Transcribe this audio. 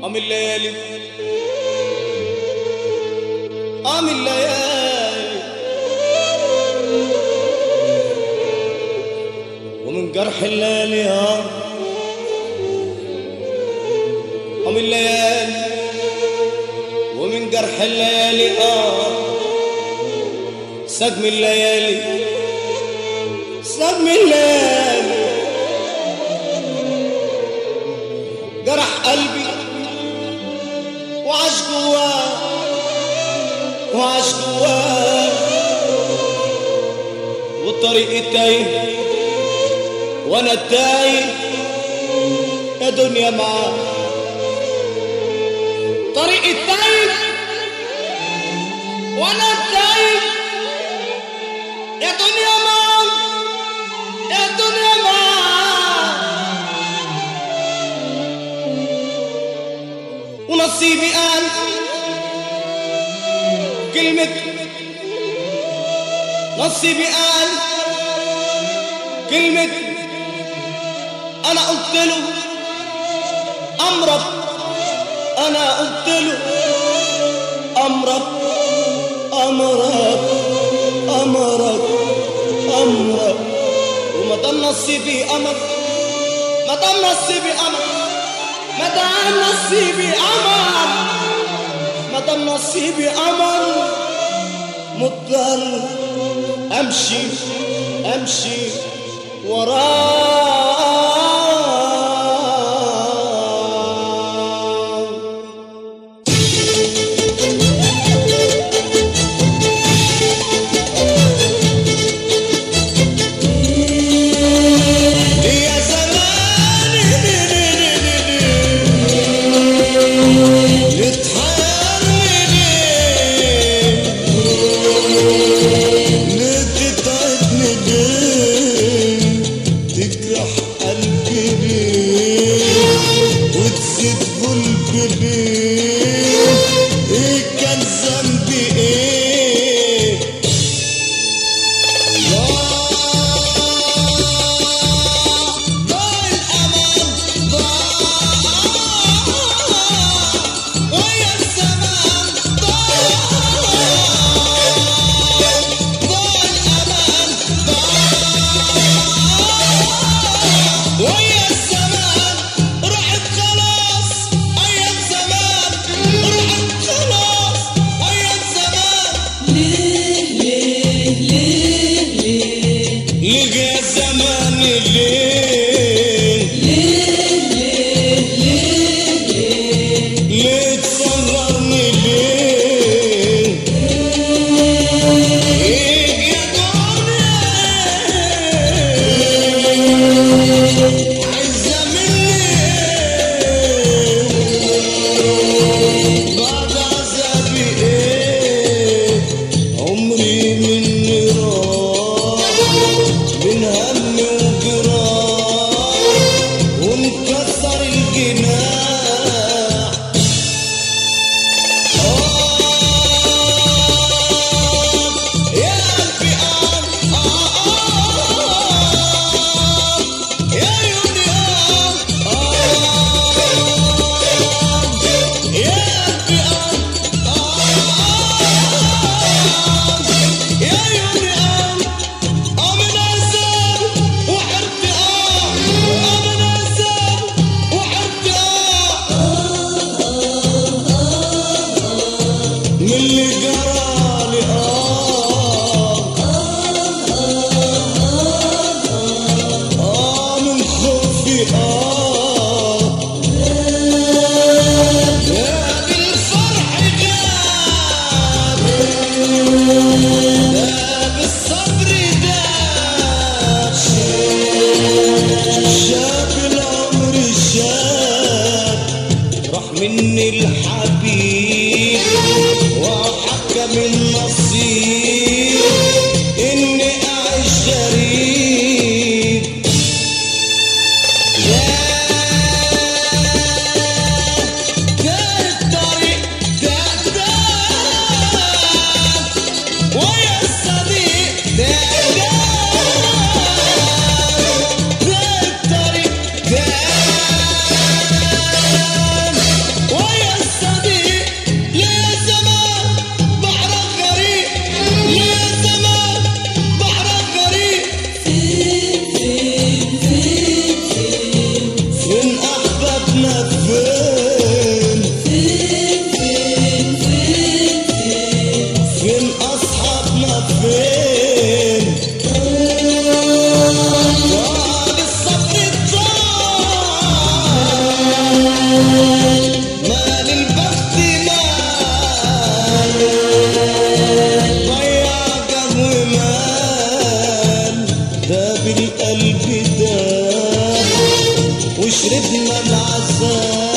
قام الليالي قام الليالي ومن جرح الليالي اه قام الليالي ومن جرح الليالي اه سجم الليالي سجم الليالي جرح قلبي وعاش جواه وعاش جواه والطريق التايه وانا التايه يا دنيا معاه طريق التايه وانا التايه يا دنيا معاه يا دنيا معاه ونصيبي قال كلمة نصيبي قال كلمة أنا قلت له أمرك أنا قلت له أمرك أمرك أمرك أمرك وما دام نصيبي أمر ما دام نصيبي أمر ما دام نصيبي أمر ما دام نصيبي أمر مضطر أمشي أمشي وراه يا زماني لتحرمني ليه تتعبني ليه تجرح قلبي ليه وتزيد قلبي ليه ايه كان ذنبي ايه ضاع الأمان ضاع ويا الزمان ضاع ضاع الأمان ويا الزمان راحت خلاص أيام زمان راحت خلاص أيام زمان لقى زمان الليل ليه تصغرني ليه إيه يا دنيا عايزة مني إيه بعد عذابي ايه عمري مني راح من هم وجراح وانكسر الجناح آه يا قلبي آه آه آه يا عيوني آه آه يا قلبي آه يا عيوني آه آه من عذاب وحرت آه آه من عذاب وحرت آه من اللي جرالي آه آه من خوفي آه يا بالفرح جاب يا بالصبر داب شاب العمر شاب راح مني الحبيب وحكم النصيب اني اعيش غريب ده الطريق ده ده ويا الصديق ده ده ده الطريق ده شربنا العذاب